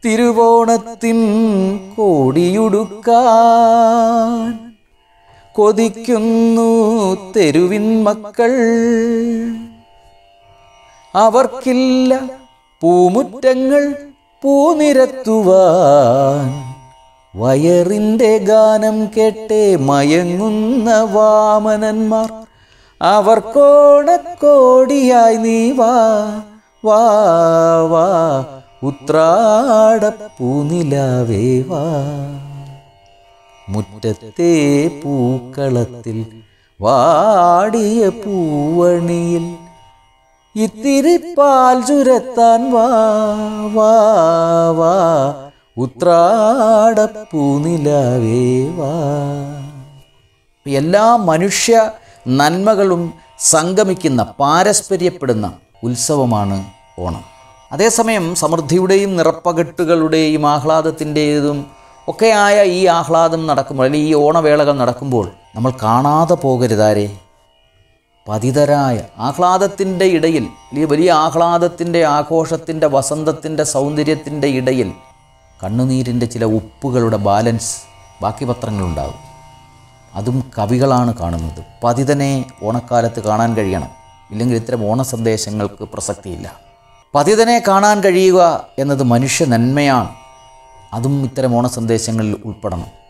തിരുവോണത്തിൻ കോടിയുടുക്കാൻ കൊതിക്കുന്നു തെരുവിൻ മക്കൾ അവർക്കില്ല പൂമുറ്റങ്ങൾ പൂനിരത്തുവാൻ വയറിൻ്റെ ഗാനം കേട്ടേ മയങ്ങുന്ന വാമനന്മാർ അവർക്കോണക്കോടിയായി നീ വാ വാ വാ ഉത്രാടപ്പൂനിലാവേ വാ മുറ്റത്തെ പൂക്കളത്തിൽ വാടിയ പൂവണിയിൽ ഇത്തിരി പാൽ ചുരത്താൻ വാ വാ വാ ഉത്രാടപ്പൂനിലാവേ വാ എല്ലാ മനുഷ്യ നന്മകളും സംഗമിക്കുന്ന പാരസ്പര്യപ്പെടുന്ന ഉത്സവമാണ് ഓണം അതേസമയം സമൃദ്ധിയുടെയും നിറപ്പകട്ടുകളുടെയും ആഹ്ലാദത്തിൻ്റെതും ഒക്കെയായ ഈ ആഹ്ലാദം നടക്കുമ്പോൾ അല്ലെങ്കിൽ ഈ ഓണവേളകൾ നടക്കുമ്പോൾ നമ്മൾ കാണാതെ പോകരുതാരെ പതിതരായ ആഹ്ലാദത്തിൻ്റെ ഇടയിൽ അല്ലെങ്കിൽ വലിയ ആഹ്ലാദത്തിൻ്റെ ആഘോഷത്തിൻ്റെ വസന്തത്തിൻ്റെ സൗന്ദര്യത്തിൻ്റെ ഇടയിൽ കണ്ണുനീരിൻ്റെ ചില ഉപ്പുകളുടെ ബാലൻസ് ബാക്കി പത്രങ്ങളുണ്ടാകും അതും കവികളാണ് കാണുന്നത് പതിതനെ ഓണക്കാലത്ത് കാണാൻ കഴിയണം ഇല്ലെങ്കിൽ ഇത്തരം ഓണ സന്ദേശങ്ങൾക്ക് പ്രസക്തിയില്ല പതിതനെ കാണാൻ കഴിയുക എന്നത് മനുഷ്യ നന്മയാണ് അതും ഇത്തരം ഓണ സന്ദേശങ്ങളിൽ ഉൾപ്പെടണം